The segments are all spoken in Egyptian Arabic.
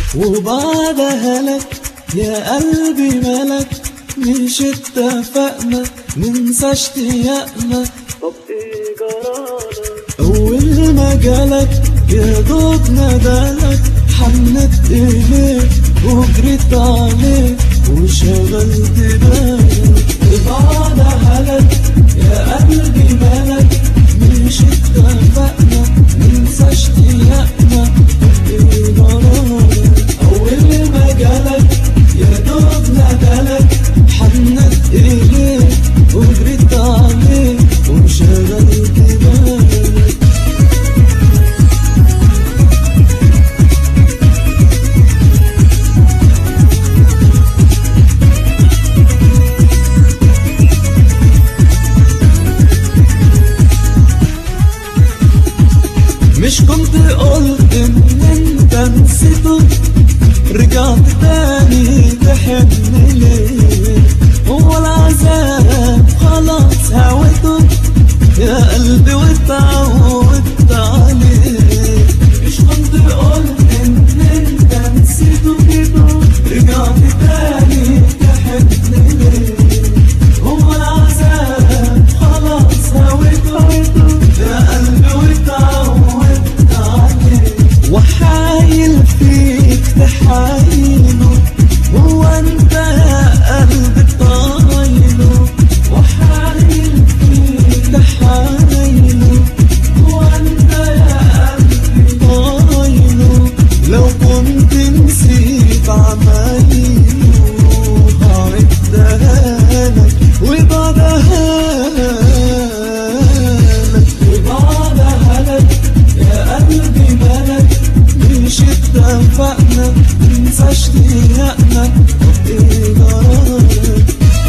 وبعدها لك يا قلبي ملك مش اتفقنا ننسى اشتياقنا طب ايه جرانا أول ما جالك يا دوب نادالك حنت إليك وجريت عليك وشغلت بالك بعدها لك يا قلبي مالك مش اتفقنا ننسى اشتياقنا إيه جرالك أول ما جالك يا دوب نادالك حنت إليك وجريت عليك وشغلت بالك مش كنت قلت ان انت نسيته رجعت تاني تحن ليه هو العذاب خلاص هويته يا قلبي واتعودت عليه مش كنت قلت ان انت نسيته كده رجعت تاني تحن ليه هو العذاب خلاص هويته يا قلبي واتعودت عليه وحايل فيك تحايله هو انت يا قلبي طايله وحايل فيك تحايله هو انت يا قلبي طايله لو كنت نسيت عمايله هعدها لك وبعدها لك وبعدها لك يا قلبي مالك مش اتفقنا ننسى اشتياقنا طب ايه جرالك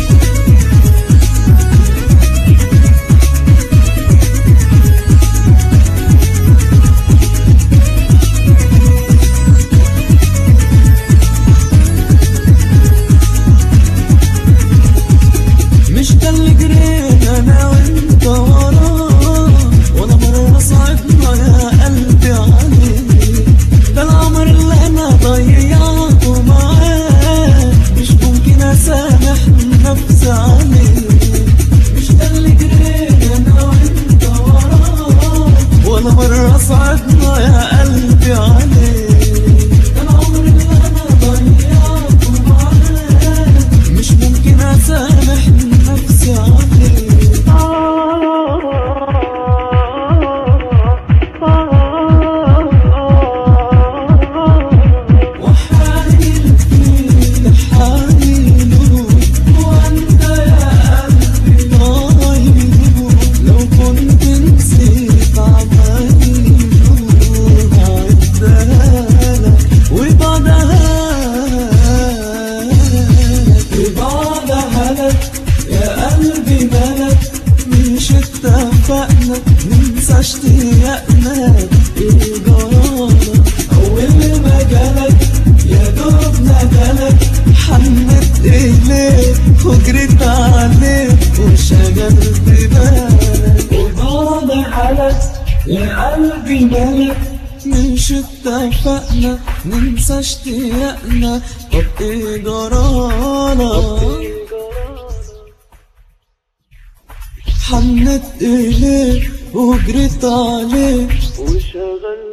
مش ده اللي جرينا انا وانت وراه ولا مرة صعبنا يا قلبي عليه ده العمر اللي انا ضيعته معاه مش ممكن اسامح نفسي عليه مش ده اللي جرينا انا وانت وراه ولا مرة صعبنا يا قلبي عليه ده العمر اللي انا ضيعته معاه مش ممكن اسامح نفسي عليه وحايل فيك حايله وانت يا قلبي طايله لو كنت نسيت عمايله هعدها لك وبعدها لك وبعدها لك يا قلبي مالك مش اتفقنا ننسى اشتياقنا ايه جرالك اول ما جالك يا دوب نادالك حنت ايديك وجريت عليك وشغلت بالك وبعدها لك يا قلبي مالك مش اتفقنا ننسى اشتياقنا طب ايه جرالك حنت إليك وجريت عليك وشغل